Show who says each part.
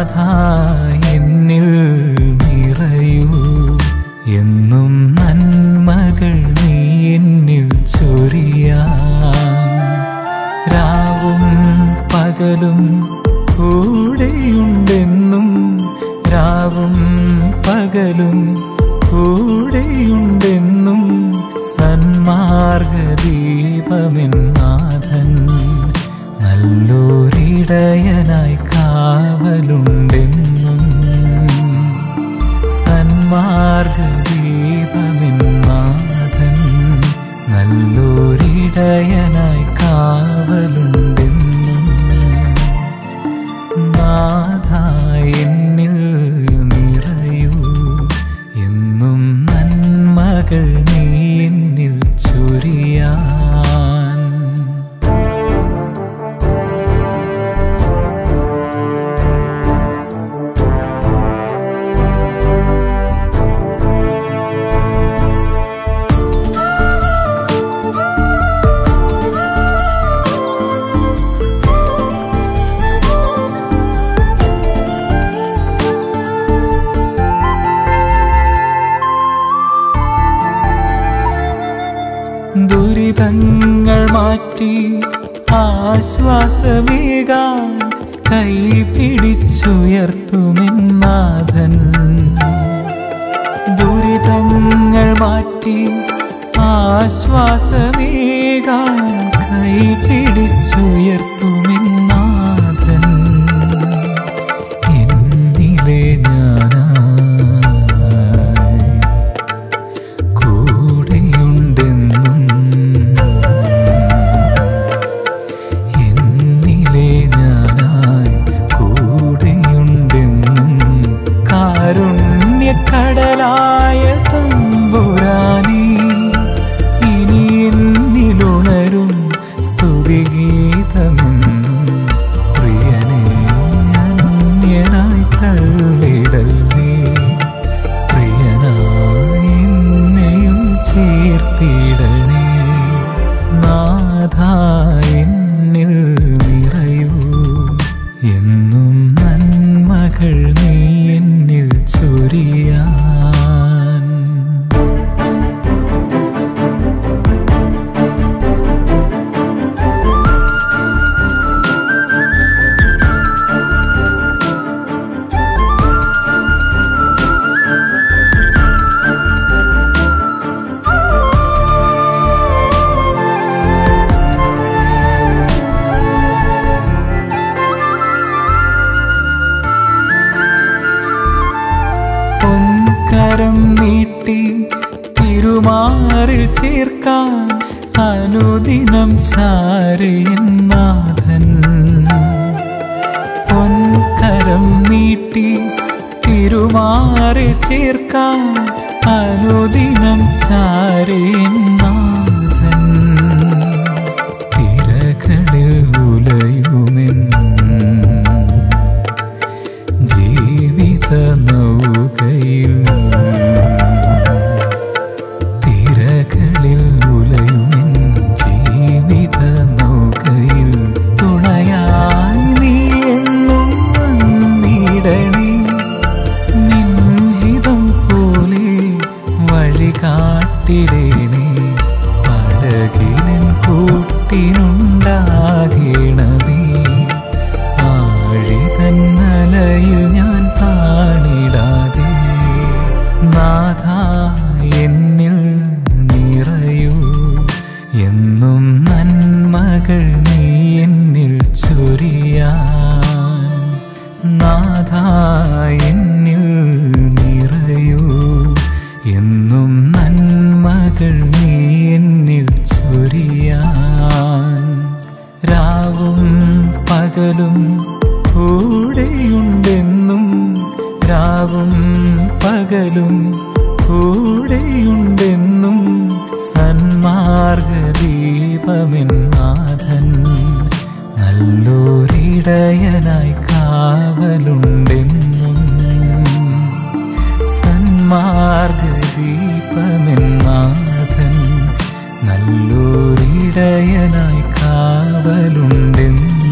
Speaker 1: നാഥ എന്നിൽ നിറയൂ എന്നും നന്മകൾ നീ എന്നിൽ ചൊരിയാൻ രാവും പകലും കൂടെയുണ്ടെന്നും രാവും പകലും കൂടെയുണ്ടെന്നും സന്മാർഗദീപമെന്നാഥൻ നല്ലൊരിടയനായി കാവലുണ്ടെന്നും സന്മാർഗദീപമെന്നാഥൻ നല്ലൊരിടയനായി കാവലുണ്ടെന്നും നാഥ എന്നിൽ നിറയൂ എന്നും നന്മകൾ നീ എന്നിൽ ചൊരിയാൻ ദുരിതങ്ങൾ മാറ്റി ആശ്വാസമേകാൻ കൈ പിടിച്ചുയർത്തുമെന്നാഥൻ ദുരിതങ്ങൾ മാറ്റി ആശ്വാസമേകാൻ കൈ പിടിച്ചുയർത്തുമെന്നാഥൻ എന്നിലെ ഞാനായി കൂടെയുണ്ടെന്നും എന്നിലെ ഞാനായി കൂടെയുണ്ടെന്നും കാരുണ്യക്കടലായ തമ്പുരാനേ ഇനി എന്നിലുണരും സ്തുതിഗീതമെന്നും പ്രിയനെ അന്യനായി തള്ളിടല്ലേ പ്രിയനായി എന്നെയും ചേർത്തിടണേ നാഥ എന്നിൽ നിറയൂ എന്നും നന്മകൾ നീ എന്നിൽ ചൊരിയാൻ പൊൻകരം നീട്ടി തിരുമാറിൽ ചേർക്കാൻ അനുദിനം ചാരയനാഥൻ പൊൻകരം നീട്ടി തിരുമാറിൽ ചേർക്കാൻ അനുദിനം ചാരയനാഥൻ തിരകളിൽ ഉലയുമെൻ ജീവിത നൗകയിൽ തിരകളിൽ ഉലയുമെൻ ജീവിത നൗകയിൽ തുണയായി നീ എന്നും വന്നിടണേ നിൻഹിതം പോലെ വഴി കാട്ടിടേണേ പടകിലൻ കൂട്ടിനുണ്ടാകണമേ ആഴിതന്നലയിൽ ഞാൻ താണിടാതെ നാഥ എന്നിൽ നിറയൂ എന്നും നന്മകൾ നീ എന്നിൽ ചൊരിയാൻ നാഥ എന്നിൽ നിറയൂ എന്നും നന്മകൾ നീ എന്നിൽ ചൊരിയാൻ രാവും പകലും കൂടെയുണ്ടെന്നും രാവും പകലും കൂടെയുണ്ടെന്നും സന്മാർഗദീപമെന്നാഥൻ നല്ലൊരിടയനായി കാവലുണ്ടെന്നും സന്മാർഗദീപമെന്നാഥൻ നല്ലൊരിടയനായി കാവലുണ്ടെന്നും